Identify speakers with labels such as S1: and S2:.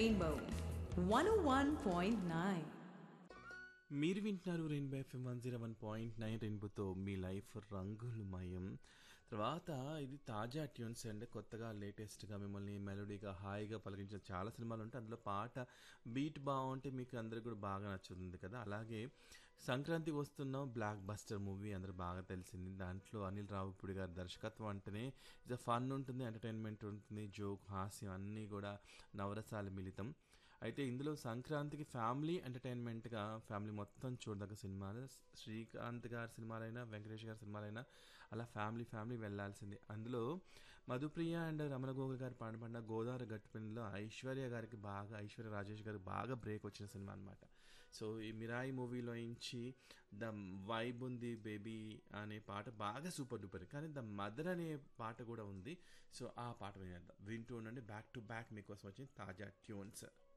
S1: Rainbow 101.9.
S2: మీరు వింటున్నారు rainbow FM one zero one point nine రెయిన్బోతో మీ లైఫ్ రంగులమయం తర్వాత ఇది తాజా ట్యూన్స్ అంటే కొత్తగా లేటెస్ట్గా మిమ్మల్ని మెలోడీగా హాయిగా పలికించిన చాలా సినిమాలు ఉంటాయి అందులో పాట బీట్ బాగుంటే మీకు అందరికి కూడా బాగా నచ్చుతుంది కదా అలాగే సంక్రాంతి వస్తున్న బ్లాక్ బస్టర్ మూవీ అందరూ బాగా తెలిసింది దాంట్లో అనిల్ రావుపూడి గారి దర్శకత్వం అంటేనే ఇట్స్ ఫన్ ఉంటుంది ఎంటర్టైన్మెంట్ ఉంటుంది జోక్ హాస్యం అన్నీ కూడా నవరసాల మిళితం అయితే ఇందులో సంక్రాంతికి ఫ్యామిలీ ఎంటర్టైన్మెంట్గా ఫ్యామిలీ మొత్తం చూడదగ్గ సినిమాలు శ్రీకాంత్ గారి సినిమాలైనా వెంకటేష్ గారి సినిమాలైనా అలా ఫ్యామిలీ ఫ్యామిలీ వెళ్ళాల్సింది అందులో మధుప్రియ అండ్ రమణ గోగుల్ గారు పాడబడిన గోదావరి గట్టుపిన్లో ఐశ్వర్య గారికి బాగా ఐశ్వర్య రాజేష్ గారికి బాగా బ్రేక్ వచ్చిన సినిమా అనమాట సో ఈ మిరాయి మూవీలో నుంచి ద వైబ్ ఉంది బేబీ అనే పాట బాగా సూపర్ డూపర్ కానీ ద మదర్ అనే పాట కూడా ఉంది సో ఆ పాట వినేద్దాం వింటూ ఉండండి బ్యాక్ టు బ్యాక్ మీకోసం వచ్చింది తాజా ట్యూన్స్